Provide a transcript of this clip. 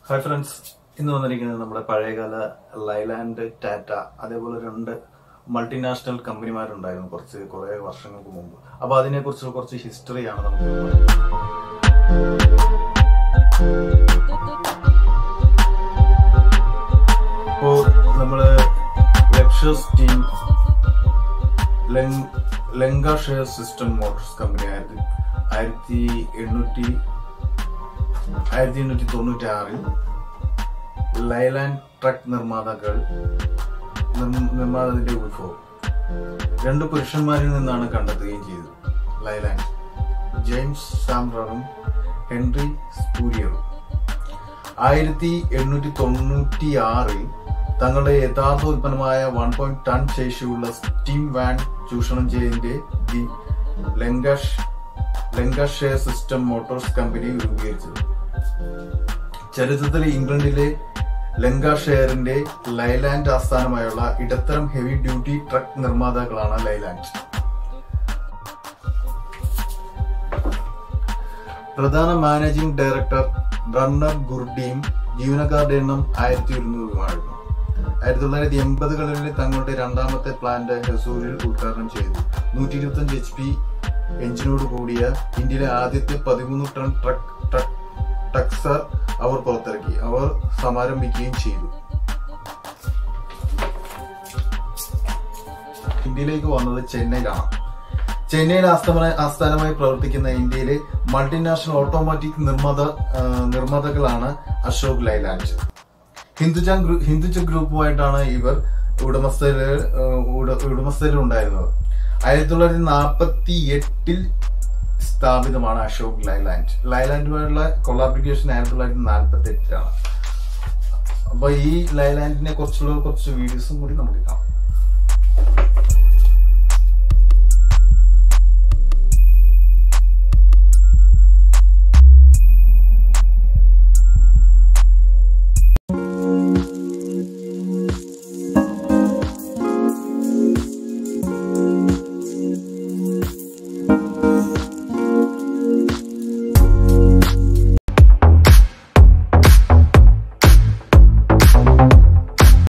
Hi friends ഇന്ന് വന്നിരിക്കുന്നത് നമ്മുടെ പഴയകാല ലൈലാൻഡ് ടാറ്റ അതേപോലെ രണ്ട് മൾട്ടിനാഷണൽ കമ്പനിമാരുണ്ടായിരുന്നു കുറച്ച് കുറെ വർഷങ്ങൾക്ക് മുമ്പ് അപ്പൊ അതിനെ കുറിച്ച് കുറച്ച് ഹിസ്റ്ററിയാണ് നമുക്ക് ഇന്ന് പറയുന്നത്. ഇപ്പോ നമ്മള് ലക്ഷസ് team Lancashire system motors company ആയിരത്തി ആയിരത്തി എണ്ണൂറ്റി ആയിരത്തി എണ്ണൂറ്റി തൊണ്ണൂറ്റി ആറിൽ ലൈലാൻഡ് ട്രക്ക് നിർമ്മാതാക്കൾ നിർ- നിർമ്മാതാവിന്റെ ഉത്ഭവം രണ്ട് പുരുഷന്മാരിൽ നിന്നാണ് കണ്ടെത്തുകയും ചെയ്തത് ലൈലാൻഡ് ജെയിംസ് സാംററും ഹെൻറി സ്പൂരിയറും ആയിരത്തി എണ്ണൂറ്റി തൊണ്ണൂറ്റി ആറിൽ തങ്ങളുടെ യഥാർത്ഥ ഉൽപ്പന്നമായ വൺ പോയിന്റ് ടൺ ശേഷിയുള്ള സ്റ്റീം വാൻ ചൂഷണം ചെയ്തതിന്റെ ദി ലങ്കാഷ് ലങ്കാഷെയർ സിസ്റ്റം മോട്ടോഴ്സ് കമ്പനി രൂപീകരിച്ചത് ചരിത്രത്തിൽ ഇംഗ്ലണ്ടിലെ ലങ്കാഷെയറിന്റെ ലൈലാൻഡ് ആസ്ഥാനമായുള്ള ഇടത്തരം ഹെവി ഡ്യൂട്ടി ട്രക്ക് നിർമ്മാതാക്കളാണ് ലൈലാൻഡ് പ്രധാന മാനേജിംഗ് ഡയറക്ടർ ബ്രണ്ണർ ഗുർഡിയും ജീവനക്കാരുടെ എണ്ണം ആയിരത്തി ഒരുന്നൂറുമായിരുന്നു ആയിരത്തി തൊള്ളായിരത്തി എൺപതുകളിൽ തങ്ങളുടെ രണ്ടാമത്തെ പ്ലാന്റ് ഹെസൂരിൽ ഉദ്ഘാടനം ചെയ്തു നൂറ്റി ഇരുപത്തഞ്ച് എച്ച് പി എഞ്ചിനോട് കൂടിയ ഇന്ത്യയിലെ ആദ്യത്തെ പതിമൂന്ന് ടൺ ട്രക്ക് ട്രക്ക് ടക്സർ അവർ പുറത്തിറക്കി അവർ സമാരംഭിക്കുകയും ചെയ്തു ഇന്ത്യയിലേക്ക് വന്നത് ചെന്നൈയിലാണ് ചെന്നൈയിൽ ആസ്ഥാന ആസ്ഥാനമായി പ്രവർത്തിക്കുന്ന ഇന്ത്യയിലെ മൾട്ടിനാഷണൽ ഓട്ടോമാറ്റിക് നിർമ്മാത ആ, നിർമ്മാതാക്കളാണ് അശോക് ലൈലാൻഡ് ഹിന്ദുജ ഗ്രൂ- ഹിന്ദുജ ഗ്രൂപ്പുമായിട്ടാണ് ഇവർ ഉടമസ്ഥര് ആ, ഉട- ഉടമസ്ഥരിൽ ഉണ്ടായിരുന്നത് ആയിരത്തി തൊള്ളായിരത്തി നാൽപ്പത്തി എട്ടിൽ സ്ഥാപിതമാണ് അശോക് ലൈലാൻഡ് ലൈലാൻഡുമായുള്ള കൊളാബ്രിക്കേഷൻ ആയിരത്തി തൊള്ളായിരത്തി നാൽപ്പത്തി എട്ടിലാണ് അപ്പൊ ഈ ലൈലാൻഡിനെ കുറിച്ചുള്ള കുറച്ച് വീഡിയോസും കൂടി നമുക്ക് കാണാം